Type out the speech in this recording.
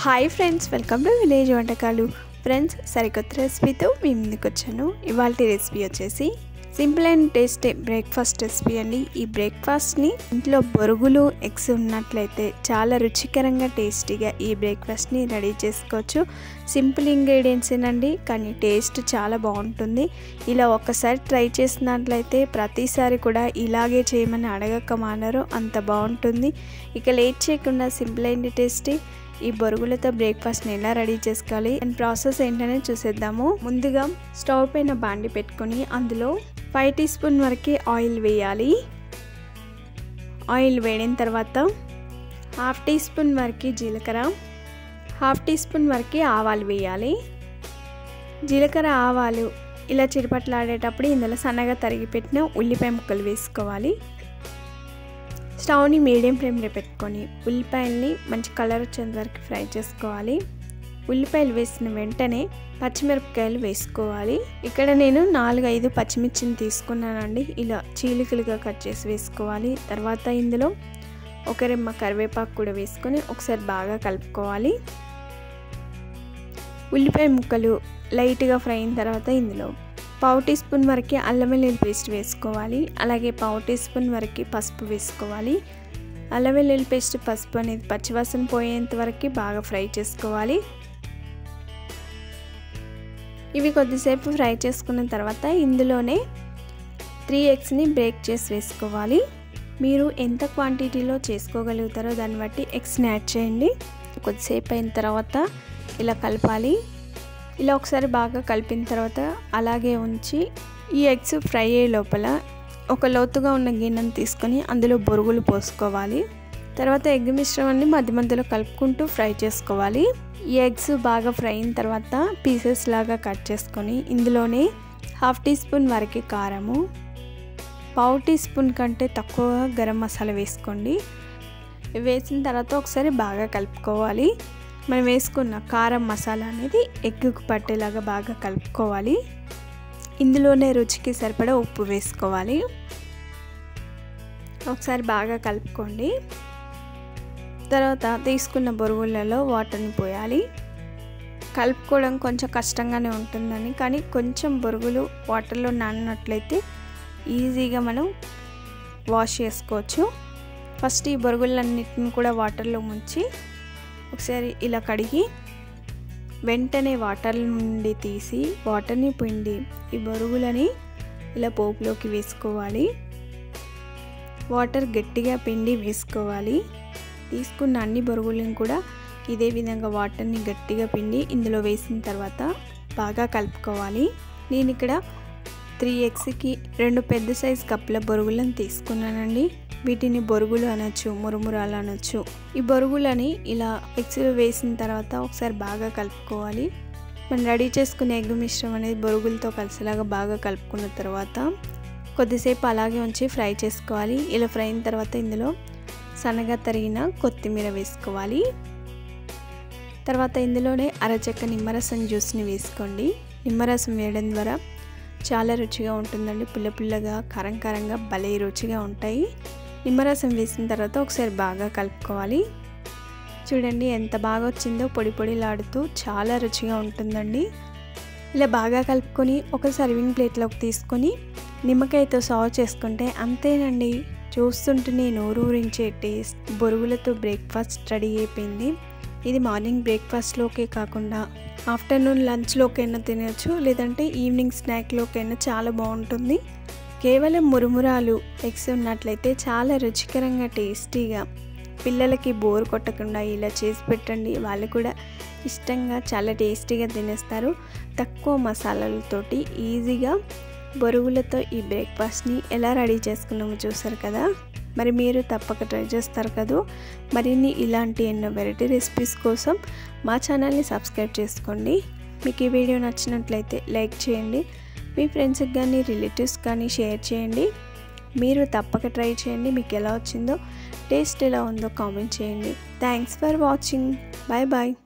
hi friends welcome to village వంటకాలు friends సరికొత్త రెసిపీతో మీ ముందుకు వచ్చాను ఇవాళ రెసిపీ వచ్చేసి simple and tasty breakfast recipe అండి ఈ బ్రేక్ఫాస్ట్ని ఇంట్లో బొరుగులు ఎగ్స్ ఉన్నట్లయితే చాలా రుచికరంగా టేస్టీగా ఈ బ్రేక్ఫాస్ట్ని రెడీ చేసుకోవచ్చు సింపుల్ ఇంగ్రీడియంట్స్ ఏనండి కానీ టేస్ట్ చాలా బాగుంటుంది ఇలా ఒక్కసారి ట్రై చేసినట్లయితే ప్రతిసారి కూడా ఇలాగే చేయమని అడగక మానరు అంత బాగుంటుంది ఇక లేట్ చేయకుండా సింపుల్ అండ్ టేస్టీ ఈ బొరుగులతో బ్రేక్ఫాస్ట్ని ఎలా రెడీ చేసుకోవాలి అండ్ ప్రాసెస్ ఏంటనే చూసేద్దాము ముందుగా స్టవ్ పైన బాండి పెట్టుకొని అందులో ఫైవ్ టీ స్పూన్ వరకు ఆయిల్ వేయాలి ఆయిల్ వేడిన తర్వాత హాఫ్ టీ స్పూన్ వరకు జీలకర్ర హాఫ్ టీ స్పూన్ వరకు ఆవాలు వేయాలి జీలకర్ర ఆవాలు ఇలా చిరుపట్లాడేటప్పుడు ఇందులో సన్నగా తరిగి పెట్టిన ఉల్లిపాయ ముక్కలు వేసుకోవాలి స్టవ్ని మీడియం ఫ్లేమ్లో పెట్టుకొని ఉల్లిపాయల్ని మంచి కలర్ వచ్చేంత వరకు ఫ్రై చేసుకోవాలి ఉల్లిపాయలు వేసిన వెంటనే పచ్చిమిరపకాయలు వేసుకోవాలి ఇక్కడ నేను నాలుగు ఐదు పచ్చిమిర్చిని తీసుకున్నానండి ఇలా చీలికలుగా కట్ చేసి వేసుకోవాలి తర్వాత ఇందులో ఒక రెమ్మ కరివేపాకు కూడా వేసుకొని ఒకసారి బాగా కలుపుకోవాలి ఉల్లిపాయ ముక్కలు లైట్గా ఫ్రై అయిన తర్వాత ఇందులో పావు టీ స్పూన్ వరకు అల్లం వెల్లుల్లి పేస్ట్ వేసుకోవాలి అలాగే పావు టీ స్పూన్ వరకు పసుపు వేసుకోవాలి అల్లం వెల్లుల్లి పేస్ట్ పసుపు అనేది పచ్చివాసన పోయేంత వరకు బాగా ఫ్రై చేసుకోవాలి ఇవి కొద్దిసేపు ఫ్రై చేసుకున్న తర్వాత ఇందులోనే త్రీ ఎగ్స్ని బ్రేక్ చేసి వేసుకోవాలి మీరు ఎంత క్వాంటిటీలో చేసుకోగలుగుతారో దాన్ని బట్టి ఎగ్స్ని యాడ్ చేయండి కొద్దిసేపు అయిన తర్వాత ఇలా కలపాలి ఇలా ఒకసారి బాగా కలిపిన తర్వాత అలాగే ఉంచి ఈ ఎగ్స్ ఫ్రై అయ్యే లోపల ఒక లోతుగా ఉన్న గిన్నెను తీసుకొని అందులో బొరుగులు పోసుకోవాలి తర్వాత ఎగ్ మిశ్రమాన్ని మధ్య మధ్యలో కలుపుకుంటూ ఫ్రై చేసుకోవాలి ఈ ఎగ్స్ బాగా ఫ్రై అయిన తర్వాత పీసెస్ లాగా కట్ చేసుకొని ఇందులోనే హాఫ్ టీ స్పూన్ వరకు కారము పావు టీ స్పూన్ కంటే తక్కువగా గరం మసాలా వేసుకోండి వేసిన తర్వాత ఒకసారి బాగా కలుపుకోవాలి మనం వేసుకున్న కారం మసాలా అనేది ఎగ్గుకు పట్టేలాగా బాగా కలుపుకోవాలి ఇందులోనే రుచికి సరిపడా ఉప్పు వేసుకోవాలి ఒకసారి బాగా కలుపుకోండి తర్వాత తీసుకున్న బొరుగులలో వాటర్ని పోయాలి కలుపుకోవడం కొంచెం కష్టంగానే ఉంటుందని కానీ కొంచెం బొరుగులు వాటర్లో నానినట్లయితే ఈజీగా మనం వాష్ చేసుకోవచ్చు ఫస్ట్ ఈ బొరుగులన్నిటిని కూడా వాటర్లో ముంచి ఒకసారి ఇలా కడిగి వెంటనే వాటర్ నుండి తీసి వాటర్ని పిండి ఈ బొరుగులని ఇలా పోపులోకి వేసుకోవాలి వాటర్ గట్టిగా పిండి వేసుకోవాలి తీసుకున్న అన్ని బొరుగులను కూడా ఇదే విధంగా వాటర్ని గట్టిగా పిండి ఇందులో వేసిన తర్వాత బాగా కలుపుకోవాలి నేను ఇక్కడ త్రీ ఎగ్స్కి రెండు పెద్ద సైజ్ కప్పుల బొరుగులను తీసుకున్నానండి వీటిని బొరుగులు అనొచ్చు మురుమురాలు అనొచ్చు ఈ బొరుగులని ఇలా ఎగ్స్ వేసిన తర్వాత ఒకసారి బాగా కలుపుకోవాలి మనం రెడీ చేసుకునే ఎగ్ మిశ్రమం అనేది బొరుగులతో కలిసేలాగా బాగా కలుపుకున్న తర్వాత కొద్దిసేపు అలాగే ఉంచి ఫ్రై చేసుకోవాలి ఇలా ఫ్రై అయిన తర్వాత ఇందులో సన్నగా తరిగిన కొత్తిమీర వేసుకోవాలి తర్వాత ఇందులోనే అరచక్క నిమ్మరసం జ్యూస్ని వేసుకోండి నిమ్మరసం వేయడం ద్వారా చాలా రుచిగా ఉంటుందండి పుల్ల పుల్లగా కారం కారంగా భలే రుచిగా ఉంటాయి నిమ్మరసం వేసిన తర్వాత ఒకసారి బాగా కలుపుకోవాలి చూడండి ఎంత బాగా వచ్చిందో పొడి పొడిలాడుతూ చాలా రుచిగా ఉంటుందండి ఇలా బాగా కలుపుకొని ఒక సర్వింగ్ ప్లేట్లోకి తీసుకొని నిమ్మకాయతో సర్వ్ చేసుకుంటే అంతేనండి చూస్తుంటేనే నోరూరించే టేస్ట్ బొరుగులతో బ్రేక్ఫాస్ట్ రెడీ అయిపోయింది ఇది మార్నింగ్ బ్రేక్ఫాస్ట్లోకే కాకుండా ఆఫ్టర్నూన్ లంచ్లోకైనా తినచ్చు లేదంటే ఈవినింగ్ స్నాక్లోకైనా చాలా బాగుంటుంది కేవలం మురుమురాలు ఎగ్స్ ఉన్నట్లయితే చాలా రుచికరంగా టేస్టీగా పిల్లలకి బోర్ కొట్టకుండా ఇలా చేసి పెట్టండి వాళ్ళు కూడా ఇష్టంగా చాలా టేస్టీగా తినేస్తారు తక్కువ మసాలాలతోటి ఈజీగా బొరుగులతో ఈ బ్రేక్ఫాస్ట్ని ఎలా రెడీ చేసుకున్నామో చూసారు కదా మరి మీరు తప్పక ట్రై చేస్తారు కదా మరిన్ని ఇలాంటి ఎన్నో వెరైటీ రెసిపీస్ కోసం మా ఛానల్ని సబ్స్క్రైబ్ చేసుకోండి మీకు ఈ వీడియో నచ్చినట్లయితే లైక్ చేయండి మీ ఫ్రెండ్స్కి కానీ రిలేటివ్స్ కానీ షేర్ చేయండి మీరు తప్పక ట్రై చేయండి మీకు ఎలా వచ్చిందో టేస్ట్ ఎలా ఉందో కామెంట్ చేయండి thanks for watching bye bye